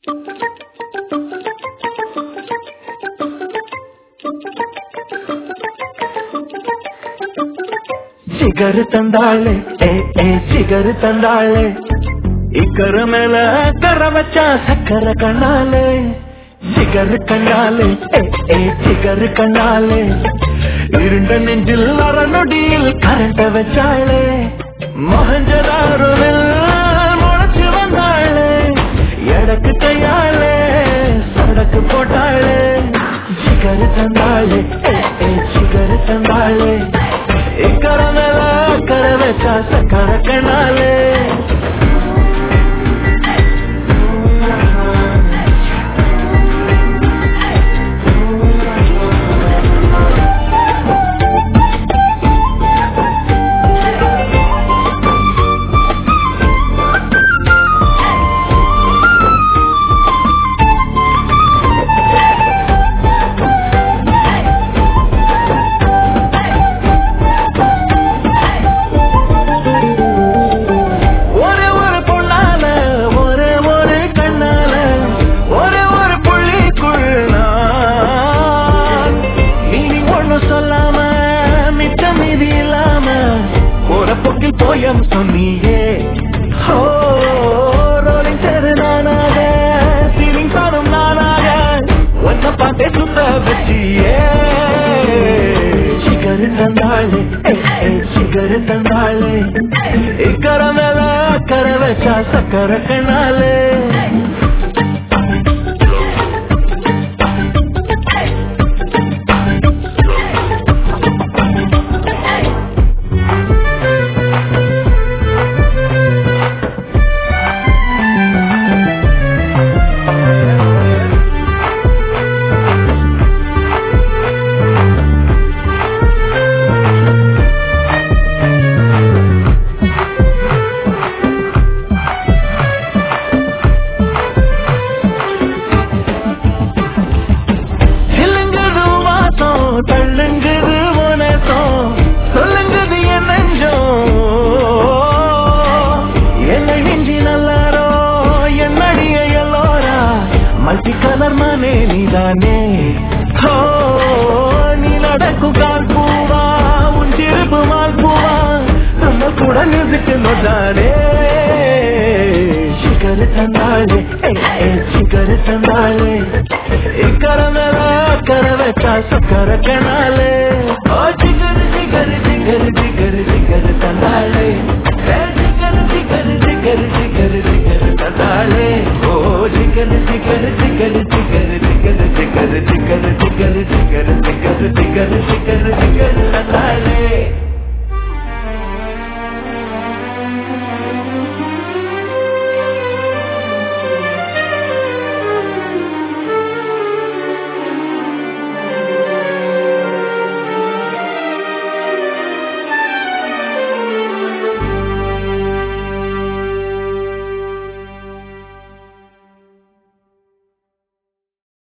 ಚಿಗರು ತಂದಾಳೆ ಏ ಏ ಚಿಗರು ತಂದಾಳೆ ಇಕ್ಕರ ಮೇಲೆ ಕರ ವಚ್ಚ ಸಕ್ಕರ ಕಣ್ಣಾಲೆ ಚಿಗರು கண்ணாலே ஏ ஏ சிகரு கண்ணாலே இருண்ட நெஞ்சில் அற நொடியில் கரண்ட வச்சாளே மொஹஞ்சதாரோவில் முளைச்சு வந்தாளே எடக்கு கையாளே சடக்கு போட்டாளே சிகரு தந்தாளே ஏ ஏ சிகரு தந்தாளே இக்கர மேல கர வச்சா சக்கர கண்ணாலே ஒரே ஒரு பொண்ணால ஒரே ஒரு கண்ணால ஒரே ஒரு புள்ளிக்குள் நான் நீ ஒண்ணு சொல்லாம மிச்ச மீதி இல்லாம ஒரு பொக்கில் போயம் சொன்னியே ஓ ரோலிங் சேரு நானாக சீலிங் சாரும் நானாக ஒன்ன பார்த்தே சுத்த வச்சியே சிகரு தந்தாளே சிகரு தந்தாளே இக்கர மேல கர வச்சா சக்கர கண்ணாலே சில்லுங்குது வாசம் தள்ளுங்குது உனசம் சொல்லுங்குது என் நெஞ்சம் என்னை நெஞ்சி நல்லாரோ என்னடிய எல்லோரா மல்டி கலர் மனே நீதானே ஹோ நீ நடக்கும் கால் பூவா உன் திருப்பு மால் பூவா நம்ம கூட மியூசிக் நொட்டானே ಶಿಖರ ತಂದಾಳೆ ಏ, ಏ, ಶಿಖರ ತಂದಾಳೆ ಇಕ್ಕರ ಮೇಲ ಕರವೆಚ್ಚ ಸಕ್ಕರ ಕೆಣಾಲೆ ಓ ಶಿಖರ ಶಿಖರ ಶಿಖರ ಶಿಖರ ಶಿಖರ ತಂದಾಳೆ ಏ, ಶಿಖರ ಶಿಖರ ಶಿಖರ ಶಿಖರ ಶಿಖರ ತಂದಾಳೆ ಓ ಶಿಖರ ಶಿಖರ ಶಿಖರ ಶಿಖರ ಶಿಖರ ಶಿಖರ ಶಿಖರ ಶಿಖರ ಶಿಖರ ಶಿಖರ ಶಿಖರ ಶಿಖರ